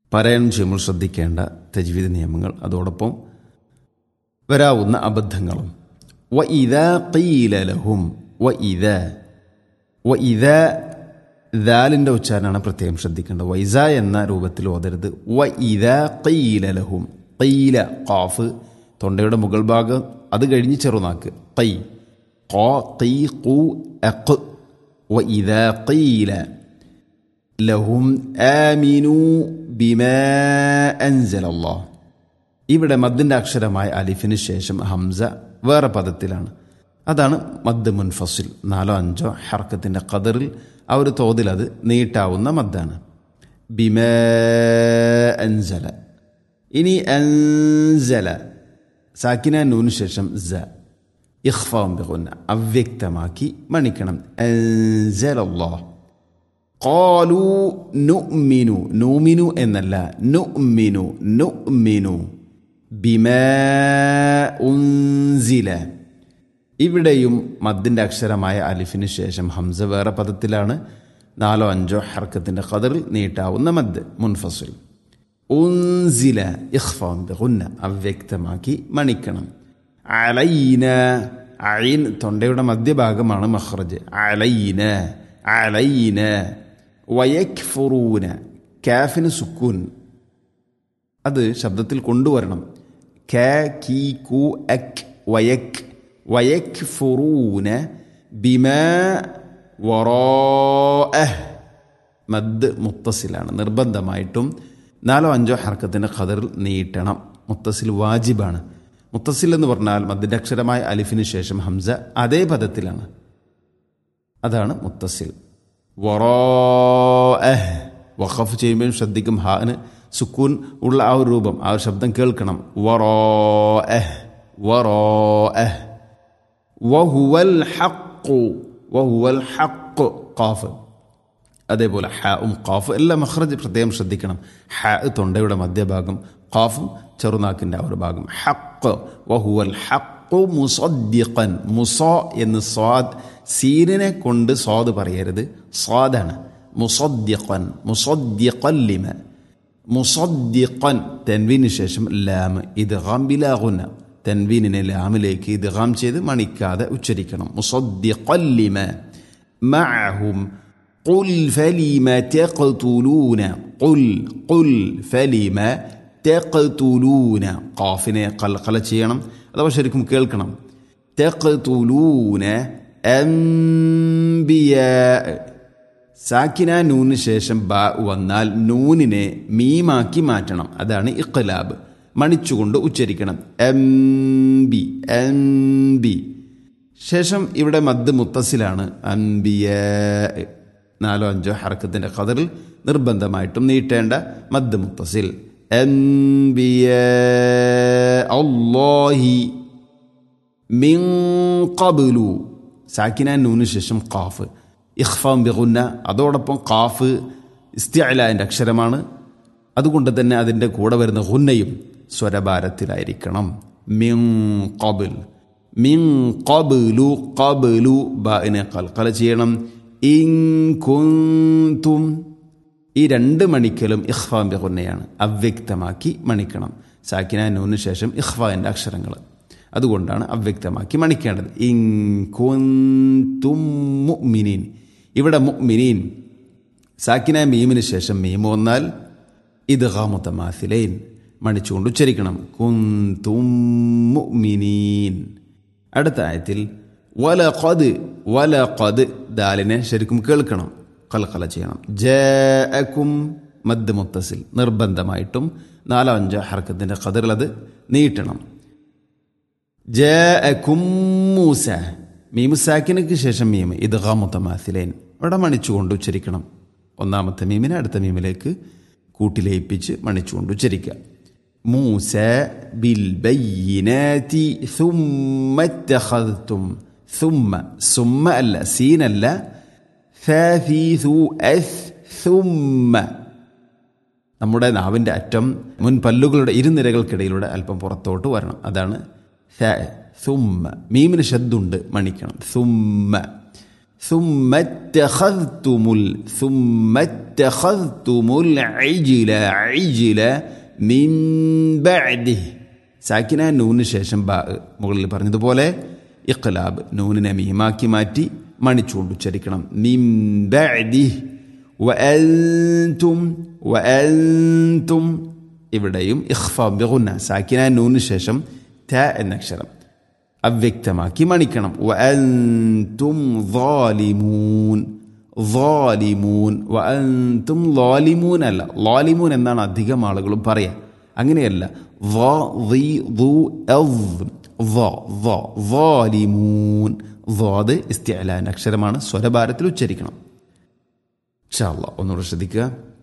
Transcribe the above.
പാരായണം ചെയ്യുമ്പോൾ ശ്രദ്ധിക്കേണ്ട തജ്വീദ് നിയമങ്ങൾ അതോടൊപ്പം വരാവുന്ന അബദ്ധങ്ങളും വ ഇത ലഹും വ ഇത വ ഇത ദാലിൻ്റെ ഉച്ചാരണമാണ് പ്രത്യേകം ശ്രദ്ധിക്കേണ്ടത് വൈസ എന്ന രൂപത്തിൽ ഓതരുത് വ ഇത ലഹും കയ്യില കാഫ് തൊണ്ടയുടെ മുകൾ ഭാഗം അത് കഴിഞ്ഞ് ചെറുനാക്ക് കൈ ഖാ ഖീ ഖു അഖ് വ ഇത ഖീല ലഹും ആമിനു ബിമാ അൻസലല്ലാഹ് ഇവിടെ മദ്ദിൻ്റെ അക്ഷരമായ അലിഫിന് ശേഷം ഹംസ വേറെ പദത്തിലാണ് അതാണ് മദ് മുൻഫസിൽ നാലോ അഞ്ചോ ഹർക്കത്തിൻ്റെ ഖദറിൽ ആ ഒരു തോതിൽ അത് നീട്ടാവുന്ന മദ്ദാണ് ബിമ അൻസല ഇനി അൻസല സാക്കിന നൂന് ശേഷം സ ഇഖ്ഫാം ബിഗുന്ന അവ്യക്തമാക്കി മണിക്കണം അൻസലല്ലാഹ് ഖാലു നുഅ്മിനു നൂമിനു എന്നല്ല നുഅ്മിനു നുഅ്മിനു ബിമാ ഉൻസില ഇവിടെയും മദ്ദിൻ്റെ അക്ഷരമായ അലിഫിന് ശേഷം ഹംസ വേറെ പദത്തിലാണ് നാലോ അഞ്ചോ ഹർക്കത്തിൻ്റെ ഖദറിൽ നീട്ടാവുന്ന മദ് മുൻഫസുൽ ഉൻസില ഇഖ്ഫാം ബിഗുന്ന അവ്യക്തമാക്കി മണിക്കണം അലൈന അയിൻ തൊണ്ടയുടെ മധ്യഭാഗമാണ് മഹ്റജ് അലൈന അലൈന വയക്ഫുറൂന കാഫിന് സുക്കൂൻ അത് ശബ്ദത്തിൽ കൊണ്ടുവരണം ക കീ കു അക് വയക് വയക് ഫുറൂന ബിമ വറോഅഹ് മദ് മുത്തസിലാണ് നിർബന്ധമായിട്ടും നാലോ അഞ്ചോ ഹർക്കത്തിൻ്റെ ഖദറിൽ നീട്ടണം മുത്തസിൽ വാജിബാണ് മുത്തസിൽ എന്ന് പറഞ്ഞാൽ മദ്ദിൻ്റെ അക്ഷരമായ അലിഫിന് ശേഷം ഹംസ അതേ പദത്തിലാണ് അതാണ് മുത്തസിൽ വറോഅഹ് വഖഫ് ചെയ്യുമ്പോഴും ശ്രദ്ധിക്കും ഹാന് സുക്കൂൻ ഉള്ള ആ ഒരു രൂപം ആ ഒരു ശബ്ദം കേൾക്കണം വറോഅഹ് വറോഅഹ് വഹുവൽ ഹഖു വഹുവൽ ഹഖ് ഖാഫ് അതേപോലെ ഹാവും ഖാഫ് എല്ലാം മഹ്റജ് പ്രത്യേകം ശ്രദ്ധിക്കണം ഹ തൊണ്ടയുടെ മധ്യഭാഗം ഖാഫും ചെറുനാക്കിൻ്റെ ആ ഒരു ഭാഗം ഹക്ക് വഹുവൽ ഹക്കു മുസദ്ദിഖൻ മുസോ എന്ന് സ്വാദ് സീനിനെ കൊണ്ട് സ്വാദ് പറയരുത് സ്വാദാണ് മുസദ്ദിഖൻ മുസദ്ദിഖല്ലിമ മുസദ്ദിഖൻ തെൻവീന് ശേഷം ലാം ഇത് ബിലാഗുന്ന തെൻവീനിനെ ലാമിലേക്ക് ഇത് ചെയ്ത് മണിക്കാതെ ഉച്ചരിക്കണം മുസദ്ദിഖല്ലിമ മഅഹും قل فلم تقتلون قل قل فلم تقتلون قافനെ قلقല ചെയ്യണം അഥവാ ശരിക്കും കേൾക്കണം تقتلون أنبياء സാക്കിന നൂന് ശേഷം ബ വന്നാൽ നൂനിനെ മീമാക്കി മാറ്റണം അതാണ് ഇഖ്ലാബ് മണിച്ചുകൊണ്ട് ഉച്ചരിക്കണം എം ബി എം ബി ശേഷം ഇവിടെ മദ് മുത്തസിലാണ് അൻബിയ നാലോ അഞ്ചോ ഹറക്കത്തിൻ്റെ ഖദറിൽ നിർബന്ധമായിട്ടും നീട്ടേണ്ട മദ് മുത്തസിൽ അൻബിയ അല്ലാഹി മിൻ ഖബ്ലു സാക്കിന നൂന് ശേഷം ഖാഫ് ഇഖ്ഫാം ബിഗുന്ന അതോടൊപ്പം ഖാഫ് ഇസ്തിഅലാൻ്റെ അക്ഷരമാണ് അതുകൊണ്ട് തന്നെ അതിൻ്റെ കൂടെ വരുന്ന ഹുന്നയും സ്വരഭാരത്തിലായിരിക്കണം മിൻ ഖബിൽ മിൻ ഖബ്ലു ഖബ്ലു ബാഇനെ കൽക്കല ചെയ്യണം ഇൻ കുന്തും ഈ രണ്ട് മണിക്കലും ഇഖ്ഫാം ബിഗുന്നയാണ് അവ്യക്തമാക്കി മണിക്കണം സാക്കിന നൂന് ശേഷം ഇഖ്ഫാൻ്റെ അക്ഷരങ്ങൾ അതുകൊണ്ടാണ് അവ്യക്തമാക്കി മണിക്കേണ്ടത് ഇൻ കുന്തും മുഅ്മിനീൻ ഇവിടെ മുഅ്മിനീൻ സാക്കിന മീമിന് ശേഷം മീം വന്നാൽ ഇത് ഹാമുത്തമാസിലൈൻ മണിച്ചുകൊണ്ട് ഉച്ചരിക്കണം കുന്തും മുഅ്മിനീൻ അടുത്ത ആയത്തിൽ വല ഖദ് വല ഖദ് ദാലിനെ ശരിക്കും കേൾക്കണം കൽക്കല ചെയ്യണം ജഅക്കും മദ് മുത്തസിൽ നിർബന്ധമായിട്ടും നാലോ അഞ്ചോ ഹർക്കത്തിൻ്റെ ഖദറിൽ അത് നീട്ടണം ജഅക്കും മൂസ മീമു സാക്കിനക്ക് ശേഷം മീം ഇത് ഹാമുത്തമാസിലൈൻ ഇവിടെ മണിച്ചുകൊണ്ട് ഉച്ചരിക്കണം ഒന്നാമത്തെ മീമിനെ അടുത്ത മീമിലേക്ക് കൂട്ടിലയിപ്പിച്ച് മണിച്ചുകൊണ്ട് ഉച്ചരിക്കുക മൂസ ബിൽ ബയ്യിനാതി ثم اتخذتم ثم ثم അല്ല സീനല്ല ثاثيث أث ثم നമ്മുടെ നാവിൻ്റെ അറ്റം മുൻ പല്ലുകളുടെ ഇരുനിരകൾക്കിടയിലൂടെ അല്പം പുറത്തോട്ട് വരണം അതാണ് സുമ്മ മീമിന് ശബ്ദുണ്ട് മണിക്കണം സുമ്മ ثم اتخذتم ال ثم اتخذتم العجل عجل من بعده സാക്കിന നൂന് ശേഷം ബാ മുകളിൽ പറഞ്ഞതുപോലെ ഇഖ്ലാബ് നൂനിനെ മീമാക്കി മാറ്റി മണിച്ചുകൊണ്ട് ഉച്ചരിക്കണം മിൻ ബഅദി വഅൻതും വഅൻതും ഇവിടെയും ഇഖ്ഫ ബിഗുന്ന സാക്കിന നൂന് ശേഷം ത എന്ന അക്ഷരം അവ്യക്തമാക്കി മണിക്കണം വഅൻതും ളാലിമൂൻ ളാലിമൂൻ വഅൻതും ളാലിമൂൻ അല്ല ളാലിമൂൻ എന്നാണ് അധികം ആളുകളും പറയുക അങ്ങനെയല്ല ظ ضي ضو أض ظ ظ ظالمون ضاد ഇസ്തിഅലാൻ അക്ഷരമാണ് സ്വരഭാരത്തിൽ ഉച്ചരിക്കണം ഇൻഷാ അല്ലാഹ് ഒന്നുകൂടെ ശ്രദ്ധിക്കുക